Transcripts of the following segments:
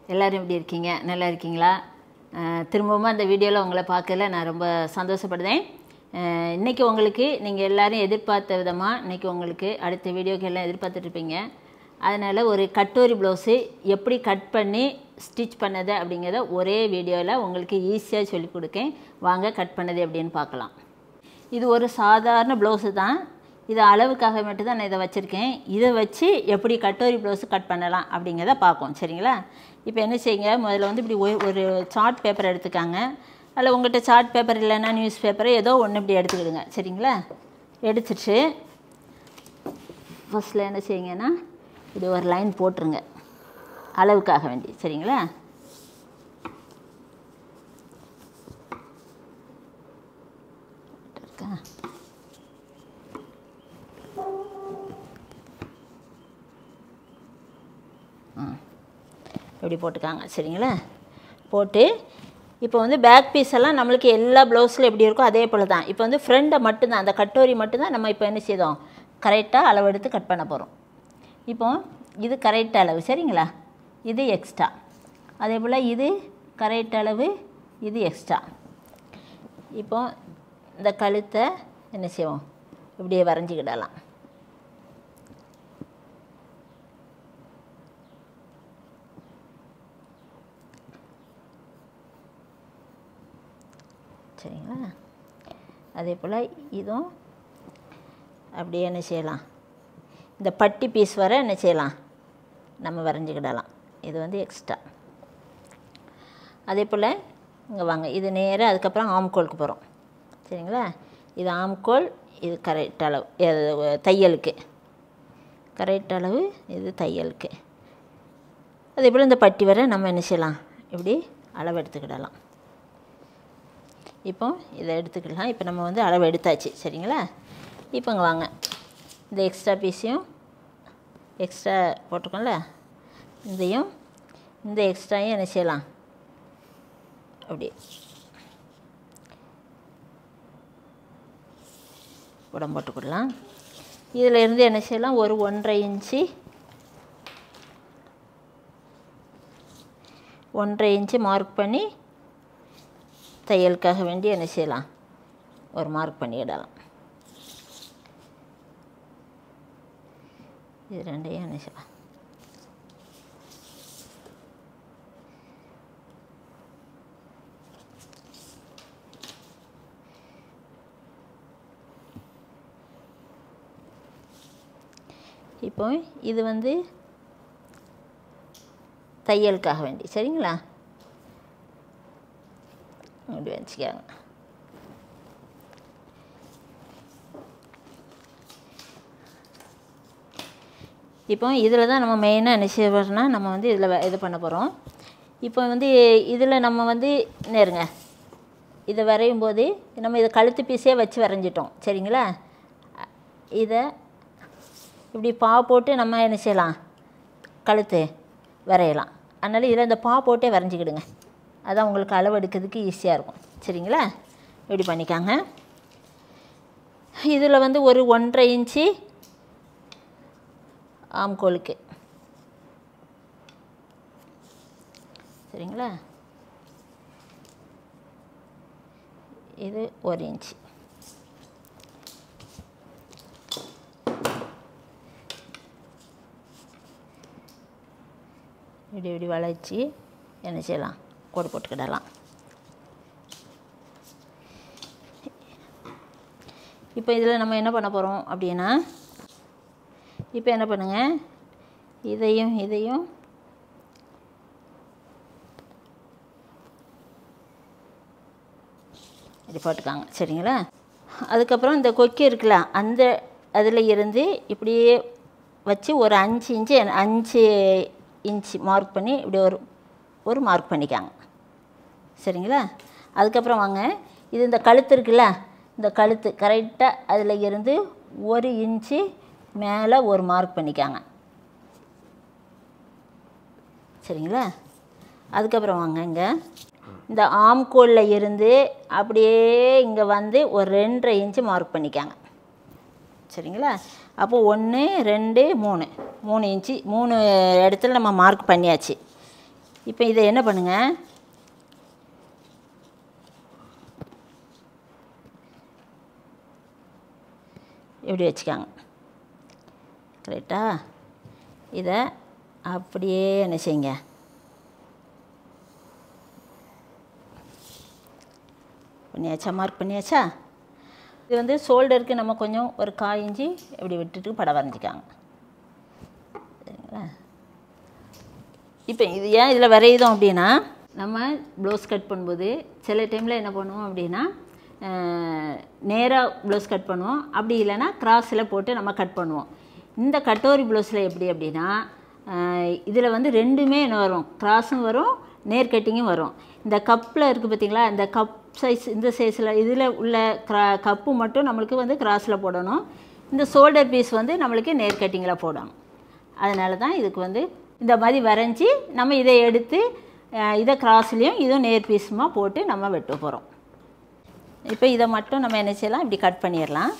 எல்லோரும் எப்படி இருக்கீங்க நல்லா இருக்கீங்களா அஹ், திரும்பவும் அந்த வீடியோவில் உங்களை பார்க்கல நான் ரொம்ப சந்தோஷப்படுறேன் அஹ், இன்னைக்கு உங்களுக்கு நீங்கள் எல்லாரும் எதிர்பார்த்த விதமாக இன்னைக்கு உங்களுக்கு அடுத்த வீடியோக்கு எல்லாம் எதிர்பார்த்துட்ருப்பீங்க அதனால் ஒரு கட்டோரி ப்ளவுஸு எப்படி கட் பண்ணி ஸ்டிச் பண்ணது அப்படிங்கிறத ஒரே வீடியோவில் உங்களுக்கு ஈஸியாக சொல்லிக் கொடுக்கேன் வாங்க கட் பண்ணது எப்படின்னு பார்க்கலாம் இது ஒரு சாதாரண ப்ளவுஸு தான் இது அளவுக்காக மட்டும்தான் நான் இதை வச்சுருக்கேன் இதை வச்சு எப்படி கட்டோரி ப்ளவுஸு கட் பண்ணலாம் அப்படிங்கிறத பார்ப்போம் சரிங்களா இப்போ என்ன செய்யுங்க முதல்ல வந்து இப்படி ஒ- ஒரு சார்ட் பேப்பர் எடுத்துக்காங்க அதில் உங்கள்கிட்ட சார்ட் பேப்பர் இல்லைன்னா நியூஸ் பேப்பர் ஏதோ ஒன்று இப்படி எடுத்துக்கிடுங்க சரிங்களா எடுத்துட்டு ஃபஸ்ட்டில் என்ன செய்யுங்கன்னா இது ஒரு லைன் போட்டுருங்க அளவுக்காக வேண்டி சரிங்களா இருக்கா ஆ இப்படி போட்டுக்காங்க சரிங்களா போட்டு இப்போ வந்து பேக் பீஸ் எல்லாம் நம்மளுக்கு எல்லா ப்ளவுஸில் எப்படி இருக்கோ அதே போல் தான் இப்போ வந்து ஃப்ரெண்டை மட்டும்தான் அந்த கட்டோரி மட்டும்தான் நம்ம இப்போ என்ன செய்தோம் கரெக்டாக அளவு எடுத்து கட் பண்ண போகிறோம் இப்போ இது கரெக்ட் அளவு சரிங்களா இது எக்ஸ்ட்ரா அதே போல் இது கரெக்ட் அளவு இது எக்ஸ்ட்ரா இப்போ இந்த கழுத்தை என்ன செய்வோம் இப்படியே வரைஞ்சிக்கிடலாம் சரிங்களா அதே போல் இதுவும் அப்படியே என்ன செய்யலாம் இந்த பட்டி பீஸ் வர என்ன செய்யலாம் நம்ம வரைஞ்சிக்கிடலாம் இது வந்து எக்ஸ்ட்ரா அதே போல் இங்கே வாங்க இது நேராக அதுக்கப்புறம் ஆம்கோலுக்கு போகிறோம் சரிங்களா இது ஆம்கோல் இது கரெக்ட் அளவு இது தையலுக்கு கரெக்ட் அளவு இது தையலுக்கு அதே போல் இந்த பட்டி வர நம்ம என்ன செய்யலாம் இப்படி அளவு எடுத்துக்கிடலாம் இப்போ இதை எடுத்துக்கலாம் இப்போ நம்ம வந்து அளவு எடுத்தாச்சு சரிங்களா இப்போ இங்கே வாங்க இந்த எக்ஸ்ட்ரா பீஸையும் எக்ஸ்ட்ரா போட்டிருக்கோம்ல இதையும் இந்த எக்ஸ்ட்ராயும் என்ன செய்யலாம் அப்படி உடம்பு போட்டுக்கிடலாம் இதில் இருந்து என்ன செய்யலாம் ஒரு ஒன்றரை இன்ச்சு ஒன்றரை இன்ச்சு மார்க் பண்ணி தையலுக்காக வேண்டி என்ன செய்யலாம் ஒரு மார்க் பண்ணிடலாம் இது ரெண்டையும் என்ன செய்யலாம் இப்போ இது வந்து தையலுக்காக வேண்டி சரிங்களா இப்படி வச்சுக்காங்க இப்போ இதில் தான் நம்ம மெயினாக என்ன செய்வோம்னா நம்ம வந்து இதில் இது பண்ண போகிறோம் இப்போ வந்து இதில் நம்ம வந்து நேருங்க இதை வரையும் போது நம்ம இதை கழுத்து பீஸே வச்சு வரைஞ்சிட்டோம் சரிங்களா இதை இப்படி பா போட்டு நம்ம என்ன செய்யலாம் கழுத்து வரையலாம் அதனால் இதில் இந்த பா போட்டே வரைஞ்சிக்கிடுங்க அதான் உங்களுக்கு அளவு எடுக்கிறதுக்கு ஈஸியாக இருக்கும் சரிங்களா இப்படி பண்ணிக்காங்க இதில் வந்து ஒரு ஒன்றரை இன்ச்சு ஆம்கோலுக்கு சரிங்களா இது ஒரு இன்ச்சு இப்படி இப்படி வளைச்சி என்ன செய்யலாம் கோடு போட்டுக்கிடலாம் இப்போ இதில் நம்ம என்ன பண்ண போகிறோம் அப்படின்னா இப்போ என்ன பண்ணுங்க இதையும் இதையும் இப்படி போட்டுக்காங்க சரிங்களா அதுக்கப்புறம் இந்த கொக்கி இருக்குல்ல அந்த அதில் இருந்து இப்படியே வச்சு ஒரு அஞ்சு இன்ச்சு அஞ்சு இன்ச்சு மார்க் பண்ணி இப்படி ஒரு ஒரு மார்க் பண்ணிக்காங்க சரிங்களா அதுக்கப்புறம் வாங்க இது இந்த கழுத்து இருக்குல்ல இந்த கழுத்து கரெக்டாக அதில் இருந்து ஒரு இன்ச்சு மேலே ஒரு மார்க் பண்ணிக்காங்க சரிங்களா அதுக்கப்புறம் வாங்க இங்கே இந்த ஆம்கோலில் இருந்து அப்படியே இங்கே வந்து ஒரு ரெண்டரை இன்ச்சு மார்க் பண்ணிக்காங்க சரிங்களா அப்போ ஒன்று ரெண்டு மூணு மூணு இன்ச்சு மூணு இடத்துல நம்ம மார்க் பண்ணியாச்சு இப்போ இதை என்ன பண்ணுங்க இப்படி வச்சுக்காங்க கரெக்டா இதை அப்படியே என்ன செய்யுங்க பண்ணியாச்சா மார்க் பண்ணியாச்சா இது வந்து ஷோல்டருக்கு நம்ம கொஞ்சம் ஒரு கால் இஞ்சி இப்படி விட்டுட்டு படம் வரைஞ்சிக்காங்க சரிங்களா இப்போ இது ஏன் இதில் வரையுதோம் அப்படின்னா நம்ம ப்ளவுஸ் கட் பண்ணும்போது சில டைமில் என்ன பண்ணுவோம் அப்படின்னா நேராக ப்ளவுஸ் கட் பண்ணுவோம் அப்படி இல்லைன்னா கிராஸில் போட்டு நம்ம கட் பண்ணுவோம் இந்த கட்டோரி ப்ளவுஸில் எப்படி அப்படின்னா இதில் வந்து ரெண்டுமே என்ன வரும் கிராஸும் வரும் நேர் கட்டிங்கும் வரும் இந்த கப்பில் இருக்குது பார்த்தீங்களா இந்த கப் சைஸ் இந்த சைஸில் இதில் உள்ள க்ரா கப்பு மட்டும் நம்மளுக்கு வந்து கிராஸில் போடணும் இந்த ஷோல்டர் பீஸ் வந்து நம்மளுக்கு நேர் கட்டிங்கில் போடணும் அதனால தான் இதுக்கு வந்து இந்த மாதிரி வரைஞ்சி நம்ம இதை எடுத்து அஹ், இதை கிராஸ்லேயும் இதுவும் நேர் பீஸுமாக போட்டு நம்ம வெட்ட போகிறோம் இப்போ இதை மட்டும் நம்ம என்ன செய்யலாம் இப்படி கட் பண்ணிடலாம்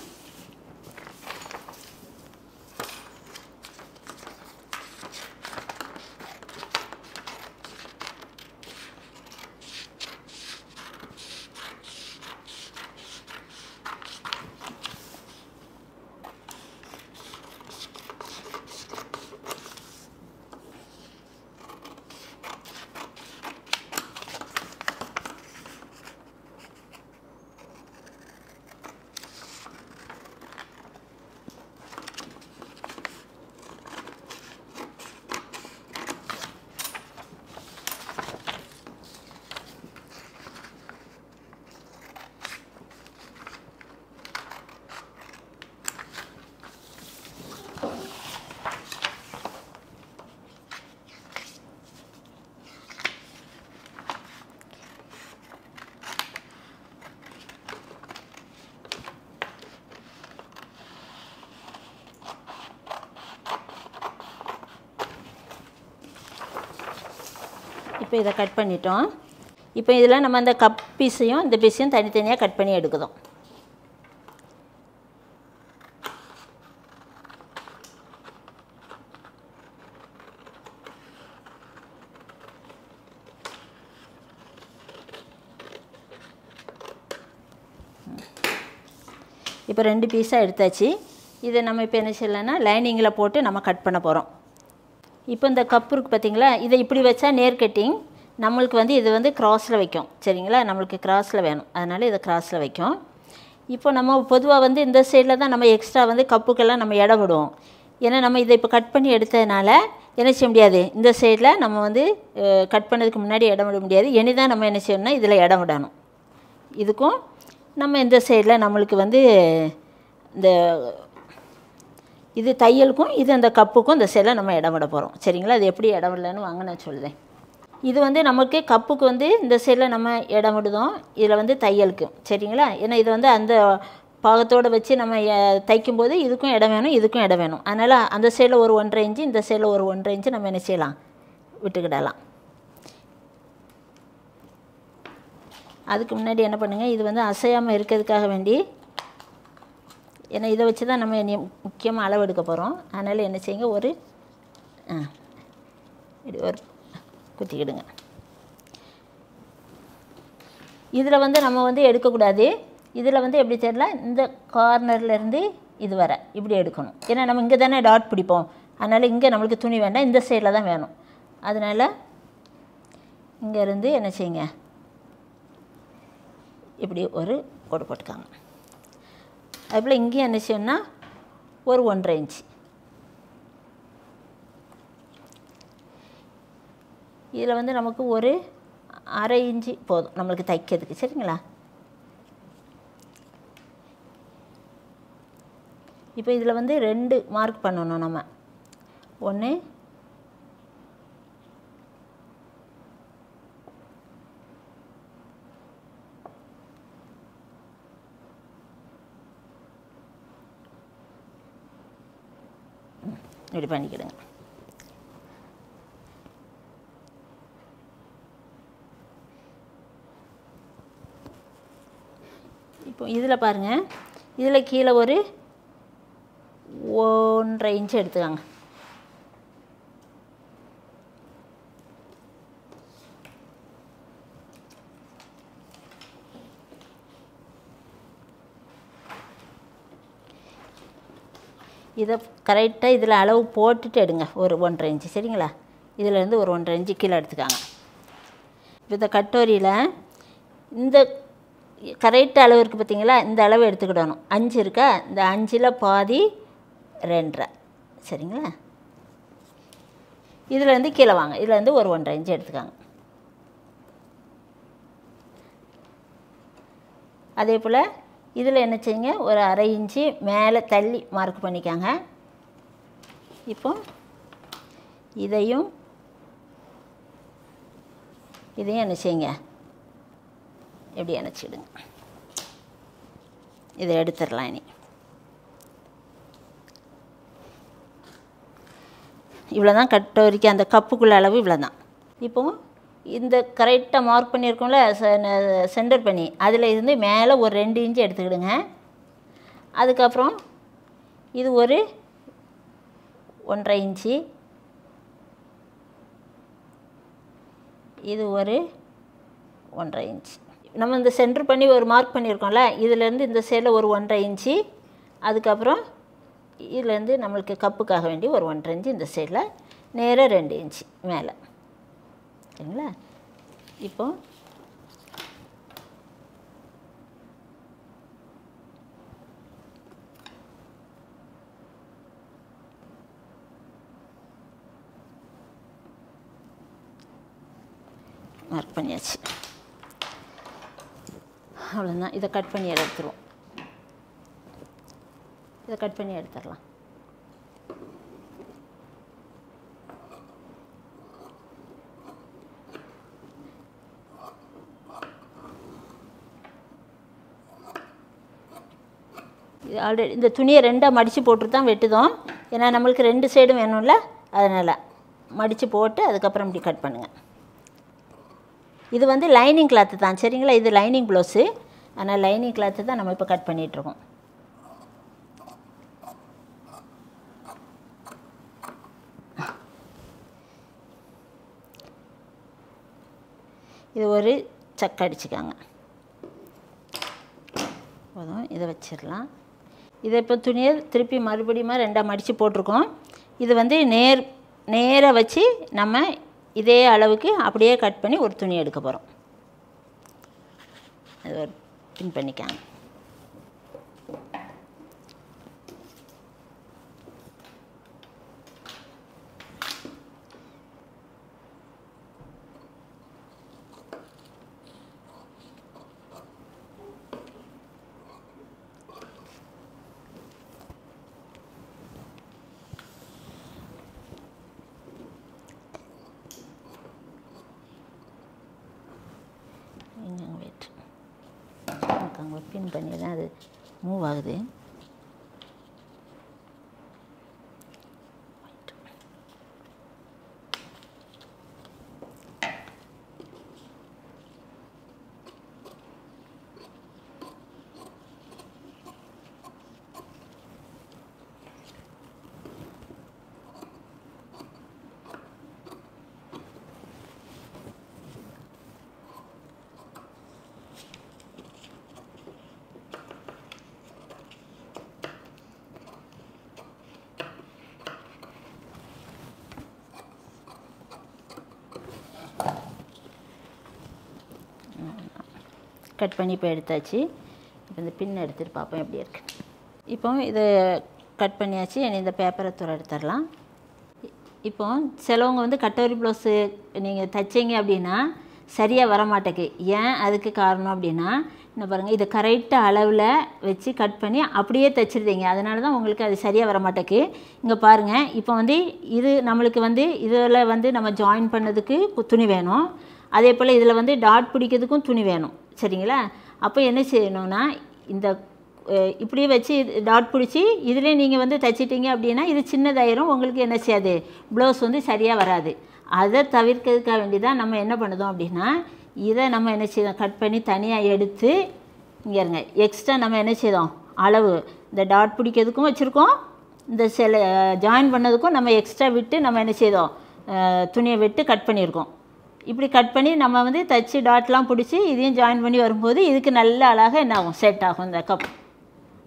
இப்போ இதை கட் பண்ணிட்டோம் இப்போ இதில் நம்ம அந்த கப் பீஸையும் இந்த பீஸையும் தனித்தனியாக கட் பண்ணி எடுக்குதோம் இப்போ ரெண்டு பீஸாக எடுத்தாச்சு இதை நம்ம இப்போ என்ன செய்யலாம்னா லைனிங்கில் போட்டு நம்ம கட் பண்ண போகிறோம் இப்போ இந்த கப் இருக்குது பார்த்தீங்களா இதை இப்படி வச்சா நேர் கட்டிங் நம்மளுக்கு வந்து இது வந்து கிராஸில் வைக்கும் சரிங்களா நம்மளுக்கு கிராஸில் வேணும் அதனால் இதை கிராஸில் வைக்கும் இப்போ நம்ம பொதுவாக வந்து இந்த சைடில் தான் நம்ம எக்ஸ்ட்ரா வந்து கப்புக்கெல்லாம் நம்ம இடம் விடுவோம் ஏன்னா நம்ம இதை இப்போ கட் பண்ணி எடுத்ததுனால என்ன செய்ய முடியாது இந்த சைடில் நம்ம வந்து கட் பண்ணதுக்கு முன்னாடி இடம் விட முடியாது இனி தான் நம்ம என்ன செய்யணும்னா இதில் இடம் விடணும் இதுக்கும் நம்ம இந்த சைடில் நம்மளுக்கு வந்து இந்த இது தையலுக்கும் இது அந்த கப்புக்கும் இந்த சைடில் நம்ம இடம் விட போகிறோம் சரிங்களா அது எப்படி இடம் விடலன்னு வாங்க நான் சொல்லுதேன் இது வந்து நமக்கு கப்புக்கு வந்து இந்த சைடில் நம்ம இடம் விடுதோம் இதில் வந்து தையலுக்கு சரிங்களா ஏன்னா இது வந்து அந்த பாகத்தோடு வச்சு நம்ம அஹ், தைக்கும்போது இதுக்கும் இடம் வேணும் இதுக்கும் இடம் வேணும் அதனால் அந்த சைடில் ஒரு ஒன்றரை இன்ச்சு இந்த சைடில் ஒரு ஒன்றரை இன்ச்சு நம்ம என்ன செய்யலாம் விட்டுக்கிடலாம் அதுக்கு முன்னாடி என்ன பண்ணுங்கள் இது வந்து அசையாமல் இருக்கிறதுக்காக வேண்டி ஏன்னா இதை வச்சு தான் நம்ம இனி முக்கியமாக அளவு எடுக்க போகிறோம் அதனால் என்ன செய்யுங்க ஒரு ஆ இப்படி ஒரு குத்திக்கிடுங்க இதில் வந்து நம்ம வந்து எடுக்கக்கூடாது இதில் வந்து எப்படி தெரியல இந்த கார்னர்லேருந்து இது வர இப்படி எடுக்கணும் ஏன்னா நம்ம இங்கே தானே டாட் பிடிப்போம் அதனால் இங்கே நம்மளுக்கு துணி வேண்டாம் இந்த சைடில் தான் வேணும் அதனால் இங்கேருந்து என்ன செய்யுங்க இப்படி ஒரு கோடு போட்டுக்காங்க அதுபோல் இங்கேயும் என்ன செய்யணும்னா ஒரு ஒன்றரை இன்ச்சு இதில் வந்து நமக்கு ஒரு அரை இன்ச்சு போதும் நம்மளுக்கு தைக்கிறதுக்கு சரிங்களா இப்போ இதில் வந்து ரெண்டு மார்க் பண்ணணும் நம்ம ஒன்று இப்படி பண்ணிக்கிடுங்க இப்போ இதில் பாருங்கள் இதில் கீழே ஒரு ஒன்றரை இன்ச்சு எடுத்துக்கோங்க இதை கரெக்டாக இதில் அளவு போட்டுட்டு எடுங்க ஒரு ஒன்றரை இன்ச்சு சரிங்களா இதிலேருந்து ஒரு ஒன்றரை இன்ச்சு கீழே எடுத்துக்காங்க இப்போ இந்த கட்டோரியில் இந்த கரெக்ட் அளவு இருக்குது பார்த்தீங்களா இந்த அளவு எடுத்துக்கிடணும் அஞ்சு இருக்கா இந்த அஞ்சில் பாதி ரெண்டரை சரிங்களா இதுலேருந்து கீழே வாங்க இதுலேருந்து ஒரு ஒன்றரை இன்ச்சு எடுத்துக்காங்க அதே போல் இதில் என்ன செய்யுங்க ஒரு அரை இன்ச்சு மேலே தள்ளி மார்க் பண்ணிக்காங்க இப்போ இதையும் இதையும் என்ன செய்யுங்க எப்படி அணைச்சிடுங்க இதை எடுத்துடலாம் இனி இவ்வளோ தான் கட்ட வரைக்கும் அந்த கப்புக்குள்ள அளவு இவ்வளோ தான் இப்போ இந்த கரெக்டாக மார்க் பண்ணியிருக்கோம்ல சென்டர் பண்ணி அதில் இருந்து மேலே ஒரு ரெண்டு இன்ச்சு எடுத்துக்கிடுங்க அதுக்கப்புறம் இது ஒரு ஒன்றரை இன்ச்சு இது ஒரு ஒன்றரை இன்ச்சு நம்ம இந்த சென்டர் பண்ணி ஒரு மார்க் பண்ணியிருக்கோம்ல இதுலேருந்து இந்த சைடில் ஒரு ஒன்றரை இன்ச்சு அதுக்கப்புறம் இதுலேருந்து நம்மளுக்கு கப்புக்காக வேண்டி ஒரு ஒன்றரை இன்ச்சு இந்த சைடில் நேராக ரெண்டு இன்ச்சு மேலே சரிங்களா இப்போ மார்க் பண்ணியாச்சு அவ்வளோதான் இதை கட் பண்ணி எடுத்துருவோம் இதை கட் பண்ணி எடுத்துடலாம் இது ஆல்ரெடி இந்த துணியை ரெண்டாக மடித்து போட்டு தான் வெட்டுதோம் ஏன்னா நம்மளுக்கு ரெண்டு சைடும் வேணும்ல அதனால் மடித்து போட்டு அதுக்கப்புறம் இப்படி கட் பண்ணுங்கள் இது வந்து லைனிங் கிளாத்து தான் சரிங்களா இது லைனிங் ப்ளவுஸு ஆனால் லைனிங் கிளாத்து தான் நம்ம இப்போ கட் பண்ணிகிட்ருக்கோம் இது ஒரு சக்கை அடிச்சுக்காங்க போதும் இதை வச்சிடலாம் இதை இப்போ துணியை திருப்பி மறுபடியும் ரெண்டாக மடித்து போட்டிருக்கோம் இது வந்து நேர் நேராக வச்சு நம்ம இதே அளவுக்கு அப்படியே கட் பண்ணி ஒரு துணி எடுக்க போகிறோம் அது ஒரு பின் பண்ணிக்காங்க இங்கே வெயிட் எனக்கு அங்கே பின் பண்ணி தான் அது மூவ் ஆகுது கட் பண்ணி இப்போ எடுத்தாச்சு இப்போ இந்த பின் எடுத்துகிட்டு பார்ப்போம் எப்படி இருக்கு இப்போ இதை கட் பண்ணியாச்சு இனி இந்த பேப்பரை துறை எடுத்துடலாம் இ- இப்போ சிலவங்க வந்து கட்டோரி ப்ளவுஸு நீங்கள் தைச்சீங்க அப்படின்னா சரியாக வர மாட்டேக்கு ஏன் அதுக்கு காரணம் அப்படின்னா என்ன பாருங்கள் இதை கரெக்டாக அளவில் வச்சு கட் பண்ணி அப்படியே தைச்சிருந்தீங்க அதனால தான் உங்களுக்கு அது சரியாக வர மாட்டேக்கு இங்கே பாருங்கள் இப்போ வந்து இது நம்மளுக்கு வந்து இதில் வந்து நம்ம ஜாயின் பண்ணதுக்கு கு- துணி வேணும் அதே போல் இதில் வந்து டாட் பிடிக்கிறதுக்கும் துணி வேணும் சரிங்களா அப்போ என்ன செய்யணும்னா இந்த அஹ், இப்படியே வச்சு டாட் பிடிச்சி இதிலே நீங்கள் வந்து தைச்சிட்டீங்க அப்படின்னா இது சின்னதாயிரும் உங்களுக்கு என்ன செய்யாது ப்ளவுஸ் வந்து சரியாக வராது அதை தவிர்க்கிறதுக்காக வேண்டி தான் நம்ம என்ன பண்ணுதோம் அப்படின்னா இதை நம்ம என்ன செய்தோம் கட் பண்ணி தனியாக எடுத்து இங்கே இருங்க எக்ஸ்ட்ரா நம்ம என்ன செய்தோம் அளவு இந்த டாட் பிடிக்கிறதுக்கும் வச்சுருக்கோம் இந்த சில ஜாயின் பண்ணதுக்கும் நம்ம எக்ஸ்ட்ரா விட்டு நம்ம என்ன செய்தோம் அஹ், துணியை விட்டு கட் பண்ணியிருக்கோம் இப்படி கட் பண்ணி நம்ம வந்து தச்சு டாட்லாம் பிடிச்சி இதையும் ஜாயின் பண்ணி வரும்போது இதுக்கு நல்ல அழகாக என்ன ஆகும் செட் ஆகும் இந்த கப்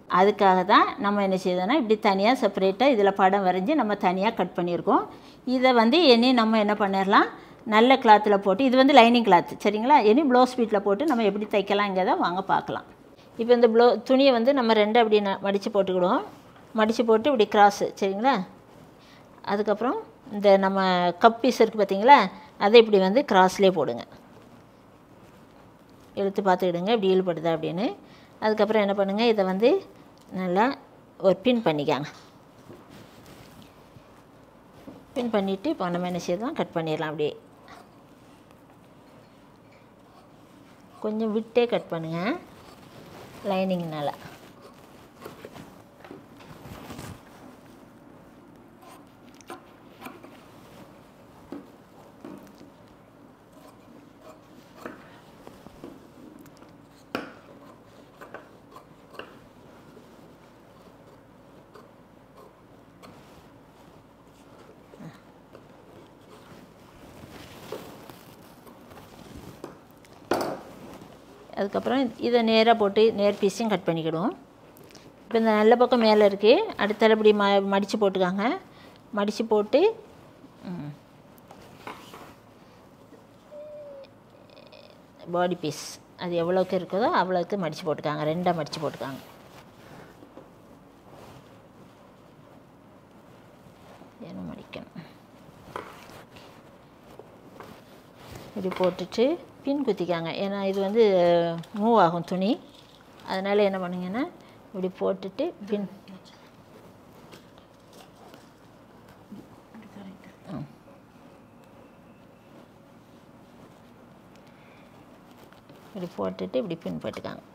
அதுக்காக தான் நம்ம என்ன செய்தோம்னா இப்படி தனியாக செப்பரேட்டாக இதில் படம் வரைஞ்சி நம்ம தனியாக கட் பண்ணியிருக்கோம் இதை வந்து இனி நம்ம என்ன பண்ணிடலாம் நல்ல கிளாத்தில் போட்டு இது வந்து லைனிங் கிளாத் சரிங்களா இனி ப்ளவுஸ் பீட்டில் போட்டு நம்ம எப்படி தைக்கலாங்கிறத வாங்க பார்க்கலாம் இப்போ இந்த ப்ளோ துணியை வந்து நம்ம ரெண்டு அப்படி ந மடித்து போட்டுக்கிடுவோம் மடித்து போட்டு இப்படி கிராஸு சரிங்களா அதுக்கப்புறம் இந்த நம்ம கப் பீஸ் இருக்குது பார்த்தீங்களா அதை இப்படி வந்து கிராஸ்லேயே போடுங்க எடுத்து பார்த்துக்கிடுங்க இப்படி ஈடுபடுதா அப்படின்னு அதுக்கப்புறம் என்ன பண்ணுங்கள் இதை வந்து நல்லா ஒரு பின் பண்ணிக்காங்க பின் பண்ணிவிட்டு இப்போ நம்ம என்ன செய்யலாம் கட் பண்ணிடலாம் அப்படியே கொஞ்சம் விட்டே கட் பண்ணுங்கள் லைனிங்னால் அதுக்கப்புறம் இதை நேராக போட்டு நேர் பீஸையும் கட் பண்ணிக்கிடுவோம் இப்போ இந்த நல்ல பக்கம் மேலே இருக்குது அடுத்தால இப்படி ம மடித்து போட்டுக்காங்க மடித்து போட்டு பாடி பீஸ் அது எவ்வளோக்கு இருக்குதோ அவ்வளோக்கு மடித்து போட்டுக்காங்க ரெண்டாக மடித்து போட்டுக்காங்க என்ன மடிக்கணும் இப்படி போட்டுட்டு பின் குத்திக்காங்க ஏன்னா இது வந்து மூவ் ஆகும் துணி அதனால் என்ன பண்ணுங்கன்னா இப்படி போட்டுட்டு பின் ம். இப்படி போட்டுட்டு இப்படி பின் போட்டுக்காங்க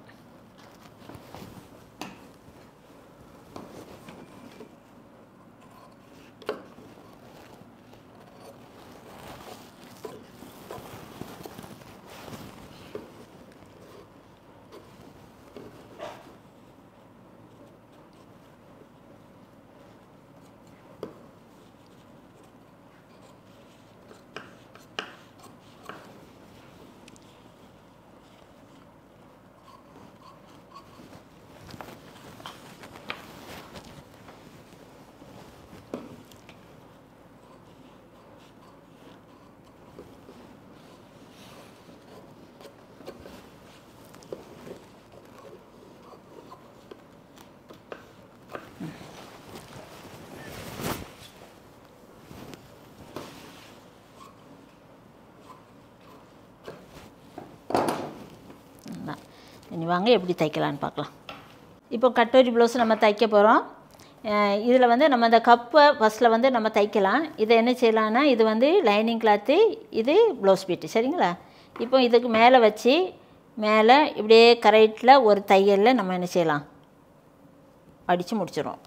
தான் இனி வாங்க எப்படி தைக்கலான்னு பார்க்கலாம் இப்போ கட்டோரி ப்ளவுஸ் நம்ம தைக்க போகிறோம் இதில் வந்து நம்ம இந்த கப்பை ஃபஸ்ட்டில் வந்து நம்ம தைக்கலாம் இதை என்ன செய்யலாம்னா இது வந்து லைனிங் கிளாத்து இது ப்ளவுஸ் பீட்டு சரிங்களா இப்போ இதுக்கு மேலே வச்சு மேலே இப்படியே கரெக்டில் ஒரு தையலில் நம்ம என்ன செய்யலாம் அடித்து முடிச்சிடுவோம்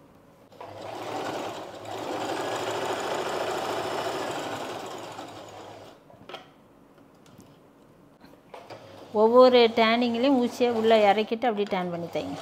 ஒவ்வொரு டேனிங்லேயும் ஊசியை உள்ளே இறக்கிட்டு அப்படியே டேன் பண்ணி தைங்க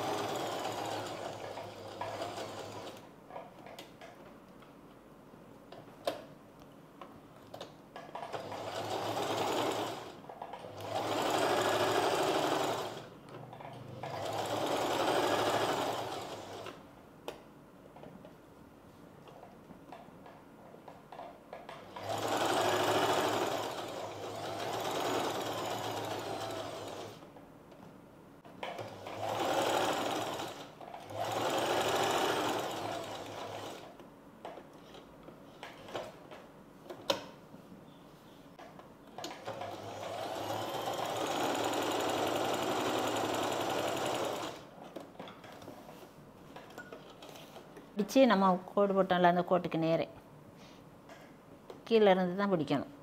பிடிச்சி நம்ம கோடு போட்டோம்ல அந்த கோட்டுக்கு நேரே கீழே இருந்து தான் பிடிக்கணும்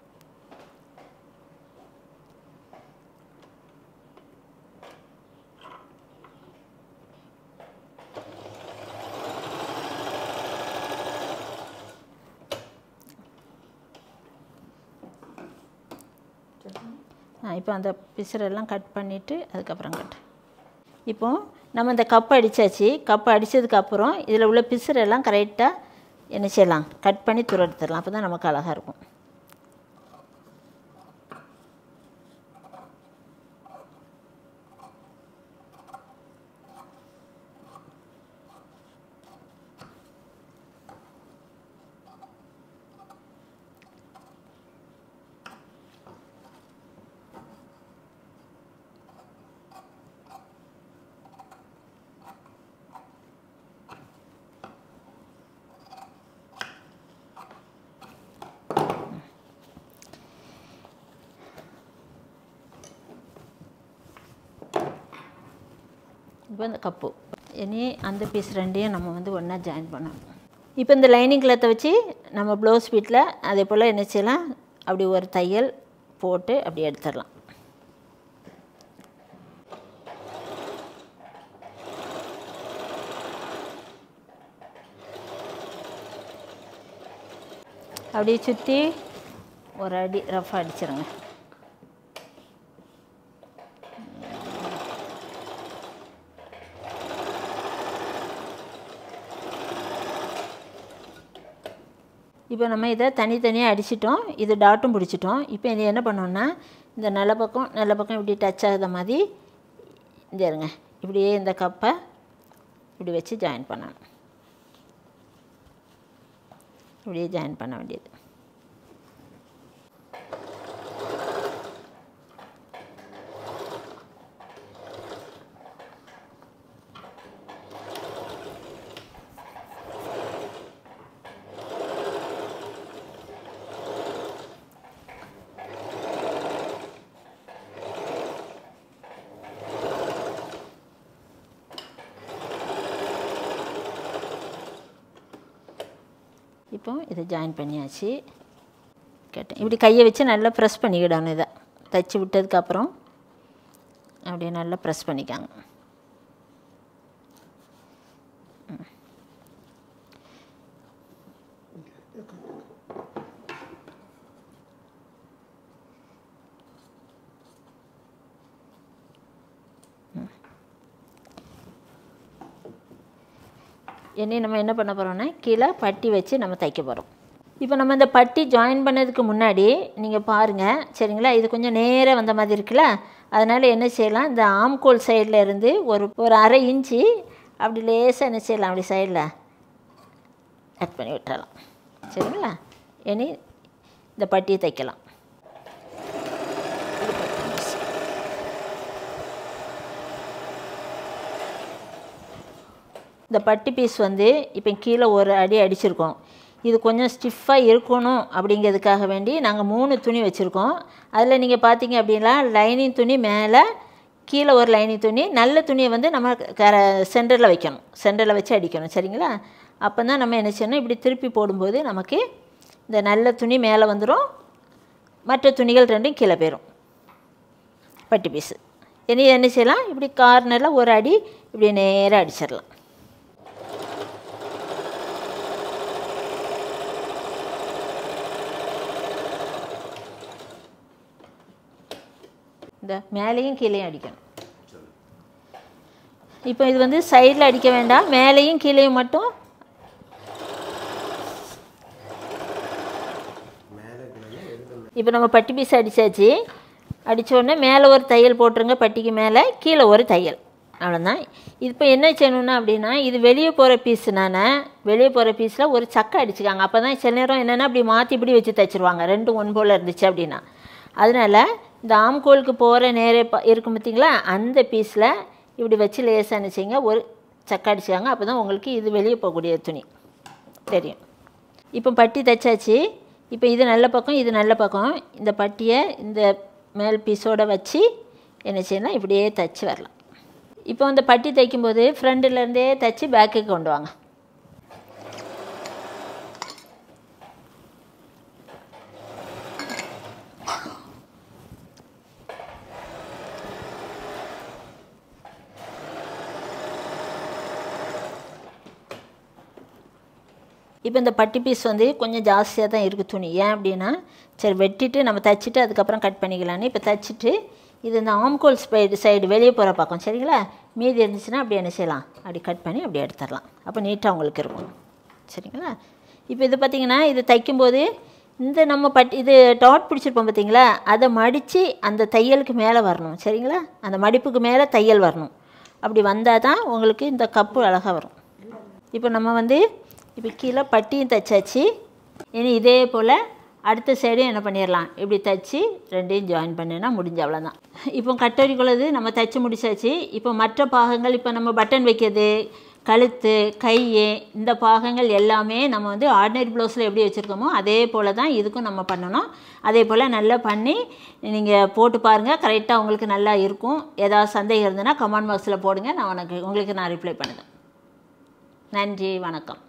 ஆ இப்போ அந்த பிசுறெல்லாம் கட் பண்ணிவிட்டு அதுக்கப்புறம் கட் இப்போ நம்ம இந்த கப் அடித்தாச்சு கப் அடித்ததுக்கப்புறம் இதில் உள்ள பிசுறெல்லாம் கரெக்டாக என்ன செய்யலாம் கட் பண்ணி துர எடுத்துடலாம் அப்போ தான் நமக்கு அழகாக இருக்கும் இப்போ இந்த கப்பு இனி அந்த பீஸ் ரெண்டையும் நம்ம வந்து ஒன்றா ஜாயின் பண்ணணும் இப்போ இந்த லைனிங் கிளாத்தை வச்சு நம்ம ப்ளவுஸ் பீட்டில் அதே போல் என்ன செய்யலாம் அப்படி ஒரு தையல் போட்டு அப்படி எடுத்துடலாம் அப்படியே சுற்றி ஒரு அடி ரஃபாக அடிச்சிருங்க இப்போ நம்ம இதை தனித்தனியாக அடிச்சிட்டோம் இது டாட்டும் பிடிச்சிட்டோம் இப்போ இது என்ன பண்ணோம்னா இந்த நல்ல பக்கம் நல்ல பக்கம் இப்படி டச் ஆகுத மாதிரி இந்த இருங்க இப்படியே இந்த கப்பை இப்படி வச்சு ஜாயின் பண்ணணும் இப்படியே ஜாயின் பண்ண வேண்டியது இப்போ இதை ஜாயின் பண்ணியாச்சு கேட்டேன் இப்படி கையை வச்சு நல்லா ப்ரெஸ் பண்ணிக்கிடணும் இதை தைச்சி விட்டதுக்கப்புறம் அப்படியே நல்லா ப்ரெஸ் பண்ணிக்காங்க ம். ம். இனி நம்ம என்ன பண்ண போகிறோம்னா கீழே பட்டி வச்சு நம்ம தைக்க போகிறோம் இப்போ நம்ம இந்த பட்டி ஜாயின் பண்ணதுக்கு முன்னாடி நீங்கள் பாருங்கள் சரிங்களா இது கொஞ்சம் நேராக வந்த மாதிரி இருக்குல்ல அதனால் என்ன செய்யலாம் இந்த ஆம்கோல் சைடில் இருந்து ஒரு ஒரு அரை இன்ச்சு அப்படி லேசாக என்ன செய்யலாம் அப்படி சைடில் கட் பண்ணி விட்டுறலாம் சரிங்களா இனி இந்த பட்டியை தைக்கலாம் இது பட்டி piece. இந்த பட்டி பீஸ் வந்து இப்போ கீழே ஒரு அடி அடிச்சிருக்கோம் இது கொஞ்சம் ஸ்டிஃபாக இருக்கணும் அப்படிங்கிறதுக்காக வேண்டி நாங்கள் மூணு துணி வச்சுருக்கோம் அதில் நீங்கள் பார்த்தீங்க அப்படின்னா லைனிங் துணி மேலே கீழே ஒரு லைனிங் துணி நல்ல துணியை வந்து நம்ம கர சென்டரில் வைக்கணும் சென்டரில் வச்சு அடிக்கணும் சரிங்களா அப்போ தான் நம்ம என்ன செய்யணும் இப்படி திருப்பி போடும்போது நமக்கு இந்த நல்ல துணி மேலே வந்துடும் மற்ற துணிகள் ரெண்டும் கீழே போயிடும் பட்டி பீஸு இனி என்ன செய்யலாம் இப்படி கார்னரில் ஒரு அடி இப்படி நேராக அடிச்சிடலாம் இந்த மேலேயும் கீழேயும் அடிக்கணும் இப்போ இது வந்து சைடில் அடிக்க வேண்டாம் மேலேயும் கீழேயும் மட்டும் இப்போ நம்ம பட்டி பீஸ் அடித்தாச்சு உடனே மேலே ஒரு தையல் போட்டுருங்க பட்டிக்கு மேலே கீழே ஒரு தையல் அவ்வளோதான் இப்போ என்ன செய்யணும்னா அப்படின்னா இது வெளியே போகிற பீஸுனால வெளியே போகிற பீஸில் ஒரு சக்கை அடிச்சுக்காங்க அப்போ தான் சில நேரம் என்னென்னா அப்படி மாற்றி இப்படி வச்சு தைச்சிருவாங்க ரெண்டும் ஒன் போல் இருந்துச்சு அப்படின்னா அதனால் இந்த ஆம்கோலுக்கு போகிற நேரே ப இருக்கும் பார்த்தீங்களா அந்த பீஸில் இப்படி வச்சு லேசாக நினச்சிங்க ஒரு சக்கை அடிச்சுக்காங்க அப்போ தான் உங்களுக்கு இது வெளியே போகக்கூடிய துணி தெரியும் இப்போ பட்டி தைச்சாச்சு இப்போ இது நல்ல பக்கம் இது நல்ல பக்கம் இந்த பட்டியை இந்த மேல் பீஸோடு வச்சு என்ன செய்யணும் இப்படியே தைச்சி வரலாம் இப்போ இந்த பட்டி தைக்கும்போது ஃப்ரண்ட்லேருந்தே தைச்சி பேக்குக்கு கொண்டு வாங்க இப்போ இந்த பட்டி பீஸ் வந்து கொஞ்சம் ஜாஸ்தியாக தான் இருக்குது துணி ஏன் அப்படின்னா சரி வெட்டிட்டு நம்ம தைச்சிட்டு அதுக்கப்புறம் கட் பண்ணிக்கலான்னு இப்போ தைச்சிட்டு இது இந்த ஆம்கோல் சைடு சைடு வெளியே போகிற பக்கம் சரிங்களா மீதி இருந்துச்சுன்னா அப்படி என்ன செய்யலாம் அப்படி கட் பண்ணி அப்படி எடுத்துடலாம் அப்போ நீட்டாக உங்களுக்கு இருக்கும் சரிங்களா இப்போ இது பார்த்திங்கன்னா இது தைக்கும்போது இந்த நம்ம பட் இது டாட் பிடிச்சிருப்போம் பார்த்தீங்களா அதை மடித்து அந்த தையலுக்கு மேலே வரணும் சரிங்களா அந்த மடிப்புக்கு மேலே தையல் வரணும் அப்படி வந்தால் தான் உங்களுக்கு இந்த கப்பு அழகாக வரும் இப்போ நம்ம வந்து இப்போ கீழே பட்டியும் தைச்சாச்சு இனி இதே போல் அடுத்த சைடும் என்ன பண்ணிடலாம் இப்படி தைச்சி ரெண்டையும் ஜாயின் பண்ணினா முடிஞ்ச அவ்வளோதான் இப்போ கட்டரிக்குள்ளது நம்ம தைச்சி முடிச்சாச்சு இப்போ மற்ற பாகங்கள் இப்போ நம்ம பட்டன் வைக்கிறது கழுத்து கை இந்த பாகங்கள் எல்லாமே நம்ம வந்து ஆர்டினரி ப்ளவுஸில் எப்படி வச்சுருக்கோமோ அதே போல் தான் இதுக்கும் நம்ம பண்ணணும் அதே போல் நல்லா பண்ணி நீங்கள் போட்டு பாருங்கள் கரெக்டாக உங்களுக்கு நல்லா இருக்கும் ஏதாவது சந்தேகம் இருந்ததுன்னா கமெண்ட் பாக்ஸில் போடுங்க நான் உனக்கு உங்களுக்கு நான் ரிப்ளை பண்ணுறேன் நன்றி வணக்கம்